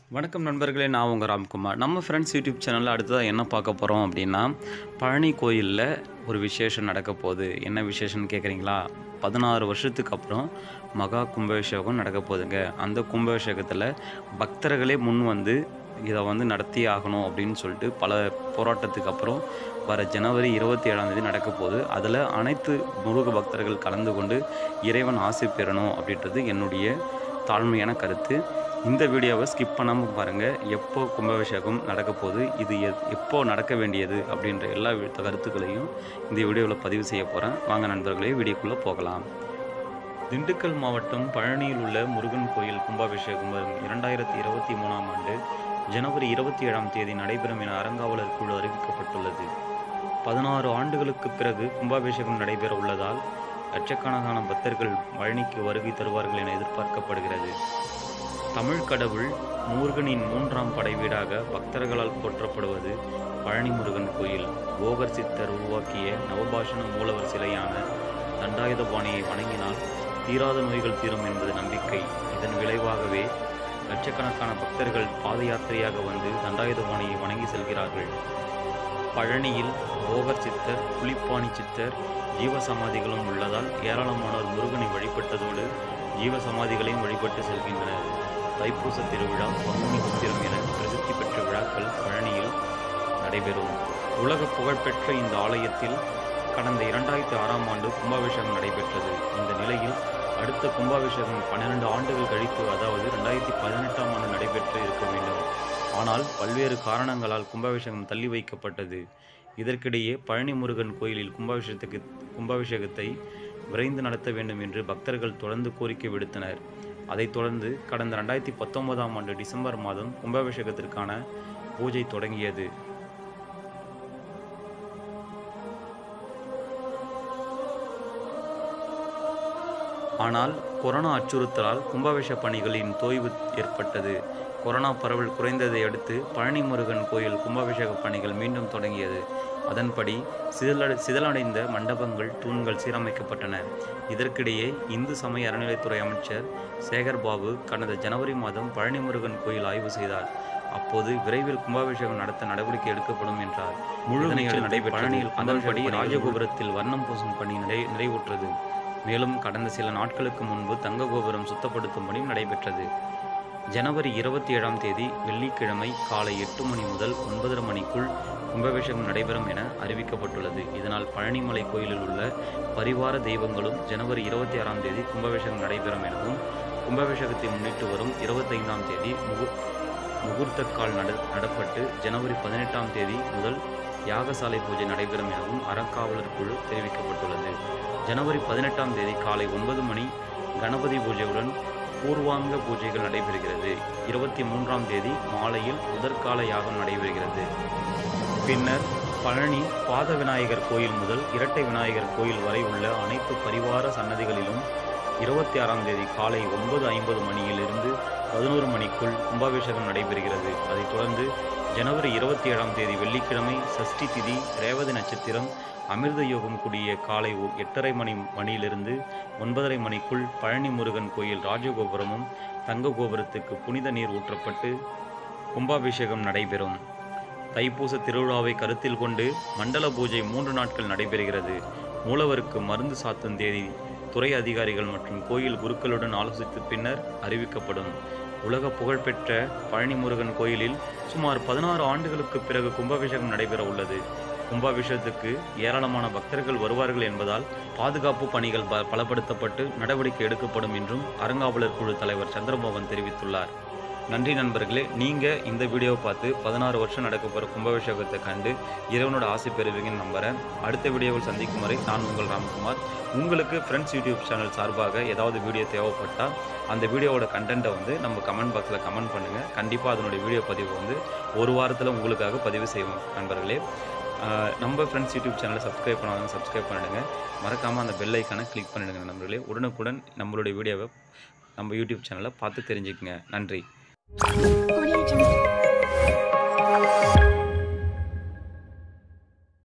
வணக்கம் நண்பர்களே நான் உங்கள் ராம்குமார் நம்ம ஃப்ரெண்ட்ஸ் யூடியூப் சேனலில் அடுத்ததாக என்ன பார்க்க போகிறோம் அப்படின்னா பழனி கோயிலில் ஒரு விசேஷம் நடக்க போகுது என்ன விசேஷம்னு கேட்குறீங்களா பதினாறு வருஷத்துக்கு அப்புறம் மகா கும்பாபிஷேகம் நடக்க போகுதுங்க அந்த கும்பாபிஷேகத்தில் பக்தர்களே முன் வந்து இதை வந்து நடத்தி ஆகணும் அப்படின்னு சொல்லிட்டு பல போராட்டத்துக்கு அப்புறம் வர ஜனவரி இருபத்தி ஏழாம் தேதி நடக்க போகுது அதில் அனைத்து முருக பக்தர்கள் கலந்து கொண்டு இறைவன் ஆசை பெறணும் அப்படின்றது என்னுடைய தாழ்மையான கருத்து இந்த வீடியோவை ஸ்கிப் பண்ணாமல் பாருங்கள் எப்போ கும்பாபிஷேகம் நடக்க போகுது இது எ- எப்போ நடக்க வேண்டியது அப்படின்ற எல்லா வி- கருத்துக்களையும் இந்த வீடியோவில் பதிவு செய்ய போகிறேன் வாங்க நண்பர்களே வீடியோக்குள்ளே போகலாம் திண்டுக்கல் மாவட்டம் பழனியில் உள்ள முருகன் கோயில் கும்பாபிஷேகம் வரும் இரண்டாயிரத்தி இருபத்தி மூணாம் ஆண்டு ஜனவரி இருபத்தி ஏழாம் தேதி நடைபெறும் என அறங்காவலர் குழு அறிவிக்கப்பட்டுள்ளது பதினாறு ஆண்டுகளுக்கு பிறகு கும்பாபிஷேகம் நடைபெற உள்ளதால் லட்சக்கணக்கான பக்தர்கள் பழனிக்கு வருகை தருவார்கள் என எதிர்பார்க்கப்படுகிறது தமிழ் கடவுள் முருகனின் மூன்றாம் படை வீடாக பக்தர்களால் போற்றப்படுவது பழனி முருகன் கோயில் போகர் சித்தர் உருவாக்கிய நவபாஷண மூலவர் சிலையான தண்டாயுதபாணியை வணங்கினால் தீராத நோய்கள் தீரும் என்பது நம்பிக்கை இதன் விளைவாகவே லட்சக்கணக்கான பக்தர்கள் பாத யாத்திரையாக வந்து தண்டாயுதபாணியை வணங்கி செல்கிறார்கள் பழனியில் போகர் சித்தர் புலிப்பாணி சித்தர் ஜீவசமாதிகளும் உள்ளதால் ஏராளமானோர் முருகனை வழிபட்டதோடு ஜீவசமாதிகளையும் வழிபட்டு செல்கின்றனர் தைப்பூச திருவிழா பங்குனி உத்திரம் என பிரசித்தி பெற்ற விழாக்கள் பழனியில் நடைபெறும் உலக புகழ்பெற்ற இந்த ஆலயத்தில் கடந்த இரண்டாயிரத்தி ஆறாம் ஆண்டு கும்பாபிஷேகம் நடைபெற்றது இந்த நிலையில் அடுத்த கும்பாபிஷேகம் பன்னிரண்டு ஆண்டுகள் கழித்து அதாவது ரெண்டாயிரத்தி பதினெட்டாம் ஆண்டு நடைபெற்று இருக்க வேண்டும் ஆனால் பல்வேறு காரணங்களால் கும்பாபிஷேகம் தள்ளி வைக்கப்பட்டது இதற்கிடையே பழனி முருகன் கோயிலில் கும்பாபிஷேகத்துக்கு கும்பாபிஷேகத்தை விரைந்து நடத்த வேண்டும் என்று பக்தர்கள் தொடர்ந்து கோரிக்கை விடுத்தனர் அதைத் தொடர்ந்து கடந்த ரெண்டாயிரத்தி பத்தொன்பதாம் ஆண்டு டிசம்பர் மாதம் கும்பாபிஷேகத்திற்கான பூஜை தொடங்கியது ஆனால் கொரோனா அச்சுறுத்தலால் கும்பாபிஷேக பணிகளின் தொய்வு ஏற்பட்டது கொரோனா பரவல் குறைந்ததை அடுத்து பழனி முருகன் கோயில் கும்பாபிஷேக பணிகள் மீண்டும் தொடங்கியது அதன்படி சிதல சிதலடைந்த மண்டபங்கள் தூண்கள் சீரமைக்கப்பட்டன இதற்கிடையே இந்து சமய அறநிலைத்துறை அமைச்சர் சேகர் பாபு கடந்த ஜனவரி மாதம் பழனி முருகன் கோயில் ஆய்வு செய்தார் அப்போது விரைவில் கும்பாபிஷேகம் நடத்த நடவடிக்கை எடுக்கப்படும் என்றார் முழு வீச்சில் நடைபெற்ற பழனியில் அதன்படி ராஜகோபுரத்தில் வர்ணம் பூசும் பணி நிறை நிறைவுற்றது மேலும் கடந்த சில நாட்களுக்கு முன்பு தங்க கோபுரம் சுத்தப்படுத்தும் பணி நடைபெற்றது ஜனவரி இருபத்தி ஏழாம் தேதி வெள்ளிக்கிழமை காலை எட்டு மணி முதல் ஒன்பதரை மணிக்குள் கும்பாபிஷேகம் நடைபெறும் என அறிவிக்கப்பட்டுள்ளது இதனால் பழனிமலை கோயிலில் உள்ள பரிவார தெய்வங்களும் ஜனவரி இருபத்தி ஆறாம் தேதி கும்பாபிஷேகம் நடைபெறும் எனவும் கும்பாபிஷேகத்தை முன்னிட்டு வரும் இருபத்தைந்தாம் தேதி முகு முகூர்த்தக்கால் நட நடப்பட்டு ஜனவரி பதினெட்டாம் தேதி முதல் யாகசாலை பூஜை நடைபெறும் எனவும் அறக்காவலர் குழு தெரிவிக்கப்பட்டுள்ளது ஜனவரி பதினெட்டாம் தேதி காலை ஒன்பது மணி கணபதி பூஜையுடன் பூர்வாங்க பூஜைகள் நடைபெறுகிறது இருபத்தி மூன்றாம் தேதி மாலையில் முதற்கால யாகம் நடைபெறுகிறது பின்னர் பழனி பாத விநாயகர் கோயில் முதல் இரட்டை விநாயகர் கோயில் வரை உள்ள அனைத்து பரிவார சன்னதிகளிலும் இருபத்தி ஆறாம் தேதி காலை ஒன்பது ஐம்பது மணியிலிருந்து பதினோரு மணிக்குள் கும்பாபிஷேகம் நடைபெறுகிறது அதைத் தொடர்ந்து ஜனவரி இருபத்தி ஏழாம் தேதி வெள்ளிக்கிழமை சஷ்டி திதி ரேவதி நட்சத்திரம் அமிர்த யோகம் கூடிய காலை ஒ- எட்டரை மணி மணியிலிருந்து ஒன்பதரை மணிக்குள் பழனி முருகன் கோயில் ராஜகோபுரமும் தங்க கோபுரத்துக்கு புனித நீர் ஊற்றப்பட்டு கும்பாபிஷேகம் நடைபெறும் தைப்பூச திருவிழாவை கருத்தில் கொண்டு மண்டல பூஜை மூன்று நாட்கள் நடைபெறுகிறது மூலவருக்கு மருந்து சாத்தும் தேதி துறை அதிகாரிகள் மற்றும் கோயில் குருக்களுடன் ஆலோசித்த பின்னர் அறிவிக்கப்படும் உலக புகழ்பெற்ற பழனி முருகன் கோயிலில் சுமார் பதினாறு ஆண்டுகளுக்கு பிறகு கும்பாபிஷேகம் நடைபெற உள்ளது கும்பாபிஷேகத்துக்கு ஏராளமான பக்தர்கள் வருவார்கள் என்பதால் பாதுகாப்பு பணிகள் ப- பலப்படுத்தப்பட்டு நடவடிக்கை எடுக்கப்படும் என்றும் அறங்காவலர் குழு தலைவர் சந்திரமோகன் தெரிவித்துள்ளார் நன்றி நண்பர்களே நீங்கள் இந்த வீடியோவை பார்த்து பதினாறு வருஷம் நடக்க போகிற கும்பாபிஷேகத்தை கண்டு இறைவனோட ஆசை பெறுவீங்கன்னு நம்புகிறேன் அடுத்த வீடியோவில் சந்திக்கும் வரை நான் உங்கள் ராம்குமார் உங்களுக்கு ஃப்ரெண்ட்ஸ் யூடியூப் சேனல் சார்பாக ஏதாவது வீடியோ தேவைப்பட்டால் அந்த வீடியோவோட கண்டென்ட்டை வந்து நம்ம கமெண்ட் பாக்ஸில் கமெண்ட் பண்ணுங்கள் கண்டிப்பாக அதனுடைய வீடியோ பதிவு வந்து ஒரு வாரத்தில் உங்களுக்காக பதிவு செய்வோம் நண்பர்களே ஆஹ் நம்ம ஃப்ரெண்ட்ஸ் யூடியூப் சேனலை சப்ஸ்கிரைப் பண்ணாதவங்க சப்ஸ்கிரைப் பண்ணிடுங்க மறக்காமல் அந்த பெல் ஐக்கானை கிளிக் பண்ணிடுங்க நண்பர்களே உடனுக்குடன் நம்மளுடைய வீடியோவை நம்ம யூடியூப் சேனலை பார்த்து தெரிஞ்சுக்கங்க நன்றி Audio Jungle.